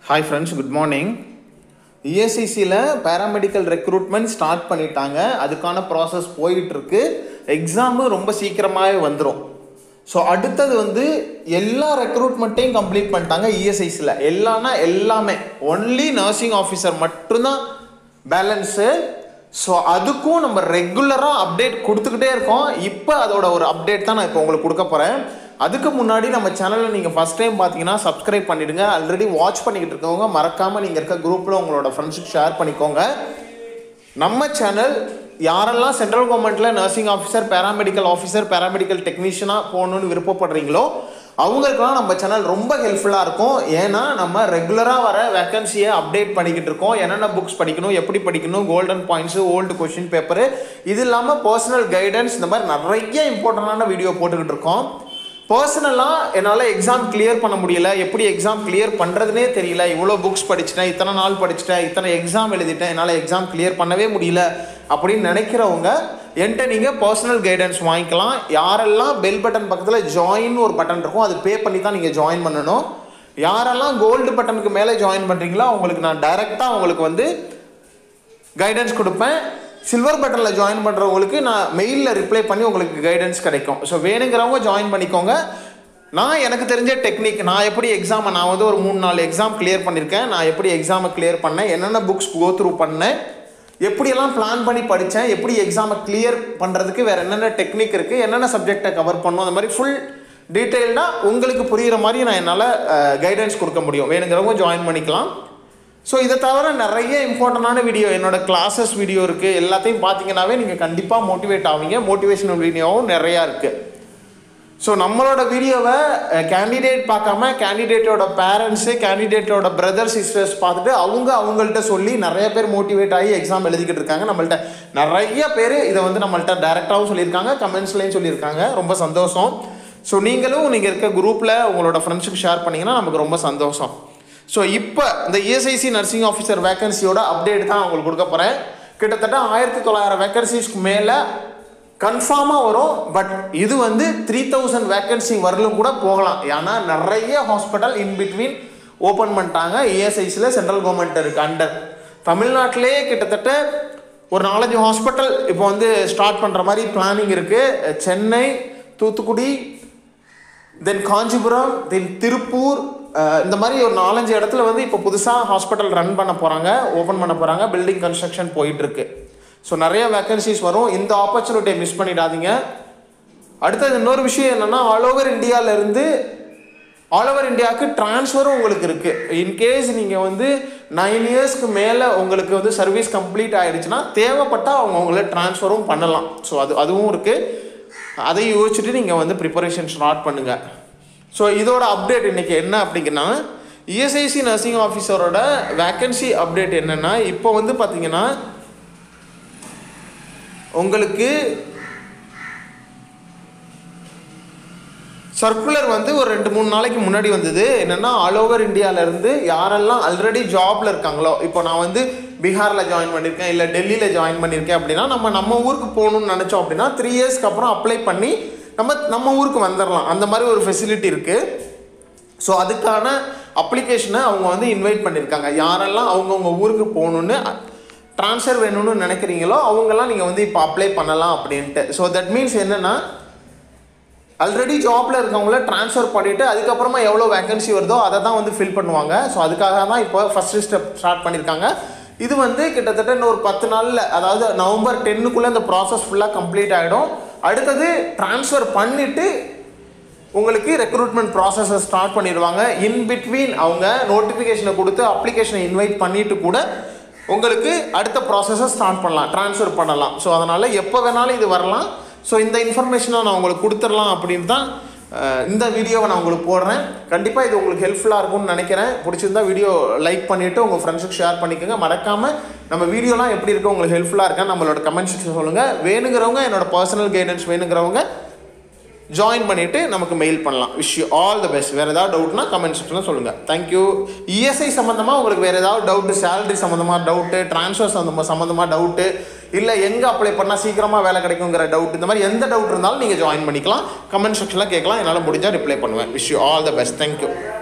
hi friends good morning இஎஸ்ஐசியில் paramedical recruitment start பண்ணிட்டாங்க அதுக்கான ப்ராசஸ் போயிட்டுருக்கு எக்ஸாமு ரொம்ப சீக்கிரமாகவே வந்துடும் ஸோ அடுத்தது வந்து எல்லா ரெக்ரூட்மெண்ட்டையும் கம்ப்ளீட் பண்ணிட்டாங்க இஎஸ்ஐசியில் எல்லாம்னா எல்லாமே ஒன்லி நர்சிங் ஆஃபீஸர் மட்டும்தான் பேலன்ஸு ஸோ அதுக்கும் நம்ம ரெகுலராக அப்டேட் கொடுத்துக்கிட்டே இருக்கோம் இப்போ அதோட ஒரு அப்டேட் தான் நான் இப்போ உங்களுக்கு கொடுக்க போகிறேன் அதுக்கு முன்னாடி நம்ம சேனலில் நீங்கள் ஃபஸ்ட் டைம் பார்த்தீங்கன்னா சப்ஸ்கிரைப் பண்ணிவிடுங்க ஆல்ரெடி வாட்ச் பண்ணிக்கிட்டு இருக்கவங்க மறக்காமல் நீங்கள் இருக்க குரூப்பில் உங்களோட ஃப்ரெண்ட்ஸுக்கு ஷேர் பண்ணிக்கோங்க நம்ம சேனல் யாரெல்லாம் சென்ட்ரல் கவர்மெண்ட்டில் nursing officer paramedical officer paramedical டெக்னீஷியனாக போகணுன்னு விருப்பப்படுறீங்களோ அவங்களுக்குலாம் நம்ம சேனல் ரொம்ப ஹெல்ப்ஃபுல்லாக இருக்கும் ஏன்னா நம்ம ரெகுலராக வர வேக்கன்சியை அப்டேட் பண்ணிக்கிட்டு இருக்கோம் என்னென்ன புக்ஸ் படிக்கணும் எப்படி படிக்கணும் golden points old question paper இது இல்லாமல் பர்சனல் கைடன்ஸ் இந்த மாதிரி நிறைய இம்பார்ட்டண்டான வீடியோ போட்டுக்கிட்டு இருக்கோம் பர்சனலாக என்னால் எக்ஸாம் கிளியர் பண்ண முடியல எப்படி எக்ஸாம் கிளியர் பண்ணுறதுனே தெரியல இவ்வளோ புக்ஸ் படிச்சிட்டேன் இத்தனை நாள் படிச்சிட்டேன் இத்தனை எக்ஸாம் எழுதிட்டேன் என்னால் எக்ஸாம் கிளியர் பண்ணவே முடியல அப்படின்னு நினைக்கிறவங்க என்கிட்ட நீங்கள் பர்சனல் கைடன்ஸ் வாங்கிக்கலாம் யாரெல்லாம் பெல் பட்டன் பக்கத்தில் ஜாயின் ஒரு பட்டன் இருக்கும் அது பே பண்ணி தான் நீங்கள் ஜாயின் பண்ணணும் யாரெல்லாம் கோல்டு பட்டனுக்கு மேலே ஜாயின் பண்ணுறீங்களோ அவங்களுக்கு நான் டைரெக்டாக உங்களுக்கு வந்து கைடன்ஸ் கொடுப்பேன் சில்வர் பட்டனில் ஜாயின் பண்ணுறவங்களுக்கு நான் மெயிலில் ரிப்ளை பண்ணி உங்களுக்கு கைடன்ஸ் கிடைக்கும் ஸோ வேணுங்கிறவங்க ஜாயின் பண்ணிக்கோங்க நான் எனக்கு தெரிஞ்ச டெக்னிக் நான் எப்படி எக்ஸாமை நான் வந்து ஒரு மூணு நாலு எக்ஸாம் கிளியர் பண்ணியிருக்கேன் நான் எப்படி எக்ஸாமை கிளியர் பண்ணேன் என்னென்ன புக்ஸ் கோ த்ரூ பண்ணேன் எப்படியெல்லாம் பிளான் பண்ணி படித்தேன் எப்படி எக்ஸாமை கிளியர் பண்ணுறதுக்கு வேறு என்னென்ன டெக்னிக் இருக்குது என்னென்ன சப்ஜெக்டை கவர் பண்ணும் அந்த மாதிரி ஃபுல் டீட்டெயில்டாக உங்களுக்கு புரிகிற மாதிரி நான் என்னால் கைடன்ஸ் கொடுக்க முடியும் வேணுங்கிறவங்க ஜாயின் பண்ணிக்கலாம் ஸோ இதை தவிர நிறைய இம்பார்ட்டண்டான வீடியோ என்னோட கிளாஸஸ் வீடியோ இருக்குது எல்லாத்தையும் பார்த்தீங்கன்னாவே நீங்கள் கண்டிப்பாக மோட்டிவேட் ஆவீங்க மோட்டிவேஷனல் வீடியோவும் நிறையா இருக்குது ஸோ நம்மளோட வீடியோவை கேண்டிடேட் பார்க்காம கேண்டிடேட்டோட பேரண்ட்ஸு கேண்டிடேட்டோட பிரதர் சிஸ்டர்ஸ் பார்த்துட்டு அவங்க அவங்கள்ட்ட சொல்லி நிறைய பேர் மோட்டிவேட் ஆகி எக்ஸாம் எழுதிக்கிட்டு இருக்காங்க நம்மள்ட்ட நிறைய பேர் இதை வந்து நம்மள்ட்ட டேரெக்டாகவும் சொல்லியிருக்காங்க கமெண்ட்ஸ்லேயும் சொல்லியிருக்காங்க ரொம்ப சந்தோஷம் ஸோ நீங்களும் நீங்கள் இருக்க குரூப்பில் உங்களோட ஃப்ரெண்ட்ஸுக்கு ஷேர் பண்ணிங்கன்னா நமக்கு ரொம்ப சந்தோஷம் ஸோ இப்போ இந்த இஎஸ்ஐசி நர்சிங் ஆஃபீஸர் வேகன்சியோட அப்டேட் தான் உங்களுக்கு கொடுக்க போகிறேன் கிட்டத்தட்ட ஆயிரத்தி தொள்ளாயிரம் வேகன்சிஸ்க்கு மேலே கன்ஃபார்மாக வரும் பட் இது வந்து த்ரீ தௌசண்ட் வேக்கன்சி வரலும் கூட போகலாம் ஏன்னா நிறைய ஹாஸ்பிட்டல் இன் பிட்வீன் ஓப்பன் பண்ணிட்டாங்க இஎஸ்ஐசியில் சென்ட்ரல் கவர்மெண்ட் இருக்குது அண்டர் தமிழ்நாட்டிலே கிட்டத்தட்ட ஒரு நாலஞ்சு ஹாஸ்பிட்டல் இப்போ வந்து ஸ்டார்ட் பண்ணுற மாதிரி பிளானிங் இருக்குது சென்னை தூத்துக்குடி தென் காஞ்சிபுரம் தென் திருப்பூர் இந்த மாதிரி ஒரு நாலஞ்சு இடத்துல வந்து இப்போ புதுசாக ஹாஸ்பிட்டல் ரன் பண்ண போகிறாங்க ஓப்பன் பண்ண போகிறாங்க பில்டிங் கன்ஸ்ட்ரக்ஷன் போயிட்டுருக்கு ஸோ நிறைய வேக்கன்சிஸ் வரும் இந்த ஆப்பர்ச்சுனிட்டியை மிஸ் பண்ணிடாதீங்க அடுத்தது இன்னொரு விஷயம் என்னென்னா ஆல் ஓவர் இந்தியாவிலேருந்து ஆல் ஓவர் இந்தியாவுக்கு ட்ரான்ஸ்ஃபரும் உங்களுக்கு இருக்குது இன்கேஸ் நீங்கள் வந்து நைன் இயர்ஸ்க்கு மேலே உங்களுக்கு வந்து சர்வீஸ் கம்ப்ளீட் ஆகிடுச்சுன்னா தேவைப்பட்டால் அவங்க உங்களை ட்ரான்ஸ்ஃபரும் பண்ணலாம் ஸோ அது அதுவும் இருக்குது அதை யோசிச்சுட்டு நீங்கள் வந்து ப்ரிப்பரேஷன் ஸ்டார்ட் பண்ணுங்கள் ஸோ இதோட அப்டேட் இன்றைக்கி என்ன அப்படிங்கன்னா இஎஸ்ஐசி நர்சிங் ஆஃபீஸரோட வேக்கன்சி அப்டேட் என்னென்னா இப்போ வந்து பார்த்தீங்கன்னா உங்களுக்கு சர்க்குலர் வந்து ஒரு ரெண்டு மூணு நாளைக்கு முன்னாடி வந்தது என்னென்னா ஆல் ஓவர் இந்தியாவிலேருந்து யாரெல்லாம் ஆல்ரெடி ஜாபில் இருக்காங்களோ இப்போ நான் வந்து பீகாரில் ஜாயின் பண்ணியிருக்கேன் இல்லை டெல்லியில் ஜாயின் பண்ணியிருக்கேன் அப்படின்னா நம்ம நம்ம ஊருக்கு போகணும்னு நினச்சோம் அப்படின்னா த்ரீ இயர்ஸ்க்கு அப்புறம் அப்ளை பண்ணி நம்ம நம்ம ஊருக்கு வந்துடலாம் அந்த மாதிரி ஒரு ஃபெசிலிட்டி இருக்குது ஸோ அதுக்கான அப்ளிகேஷனை அவங்க வந்து இன்வைட் பண்ணியிருக்காங்க யாரெல்லாம் அவங்கவுங்க ஊருக்கு போகணுன்னு ட்ரான்ஸ்ஃபர் வேணும்னு நினைக்கிறீங்களோ அவங்கெல்லாம் நீங்கள் வந்து இப்போ அப்ளை பண்ணலாம் அப்படின்ட்டு ஸோ தட் மீன்ஸ் என்னென்னா ஆல்ரெடி ஜாப்பில் இருக்கவங்கள ட்ரான்ஸ்ஃபர் பண்ணிவிட்டு அதுக்கப்புறமா எவ்வளோ வேகன்சி வருதோ அதை தான் வந்து ஃபில் பண்ணுவாங்க ஸோ அதுக்காக தான் இப்போ ஃபஸ்ட்டு ஸ்டெப் ஸ்டார்ட் பண்ணியிருக்காங்க இது வந்து கிட்டத்தட்ட இன்னும் ஒரு பத்து நாளில் அதாவது நவம்பர் டென்னுக்குள்ளே இந்த ப்ராசஸ் ஃபுல்லாக கம்ப்ளீட் ஆகிடும் அடுத்தது ட்ரான்ஸ்ஃபர் பண்ணிவிட்டு உங்களுக்கு ரெக்ரூட்மெண்ட் ப்ராசஸை ஸ்டார்ட் பண்ணிடுவாங்க இன் பிட்வீன் அவங்க நோட்டிஃபிகேஷனை கொடுத்து அப்ளிகேஷனை இன்வைட் பண்ணிவிட்டு கூட உங்களுக்கு அடுத்த ப்ராசஸை ஸ்டார்ட் பண்ணலாம் ட்ரான்ஸ்ஃபர் பண்ணலாம் ஸோ அதனால் எப்போ வேணாலும் இது வரலாம் ஸோ இந்த இன்ஃபர்மேஷனை நான் உங்களுக்கு கொடுத்துடலாம் அப்படின்னு தான் இந்த வீடியோவை நான் உங்களுக்கு போடுறேன் கண்டிப்பாக இது உங்களுக்கு ஹெல்ப்ஃபுல்லாக இருக்கும்னு நினைக்கிறேன் பிடிச்சிருந்தா வீடியோ லைக் பண்ணிவிட்டு உங்கள் ஃப்ரெண்ட்ஸுக்கு ஷேர் பண்ணிக்கோங்க மறக்காமல் நம்ம வீடியோலாம் எப்படி இருக்கு உங்களுக்கு ஹெல்ப்ஃபுல்லாக இருக்கா நம்மளோட கமெண்ட் செக்ஷன் சொல்லுங்கள் வேணுங்கிறவங்க என்னோட பர்சனல் கைடன்ஸ் வேணுங்கிறவங்க ஜாயின் பண்ணிவிட்டு நமக்கு மெயில் பண்ணலாம் wish you all the best வேறு ஏதாவது டவுட்னா கமெண்ட் செக்ஷனில் சொல்லுங்கள் தேங்க்யூ இஎஸ்ஐ சம்மந்தமாக உங்களுக்கு வேறு ஏதாவது டவுட்டு சேலரி சம்மந்தமாக டவுட்டு ட்ரான்ஸ்ஃபர் சம்மந்தமாக சம்மந்தமாக டவுட்டு இல்லை எங்கே அப்ளை பண்ணால் சீக்கிரமாக வேலை கிடைக்குங்கிற டவுட் இந்த மாதிரி எந்த டவுட் இருந்தாலும் நீங்கள் ஜாயின் பண்ணிக்கலாம் கமெண்ட் செக்ஷனில் கேட்கலாம் என்னால் முடிஞ்சால் ரிப்ளை பண்ணுவேன் wish you all the best thank you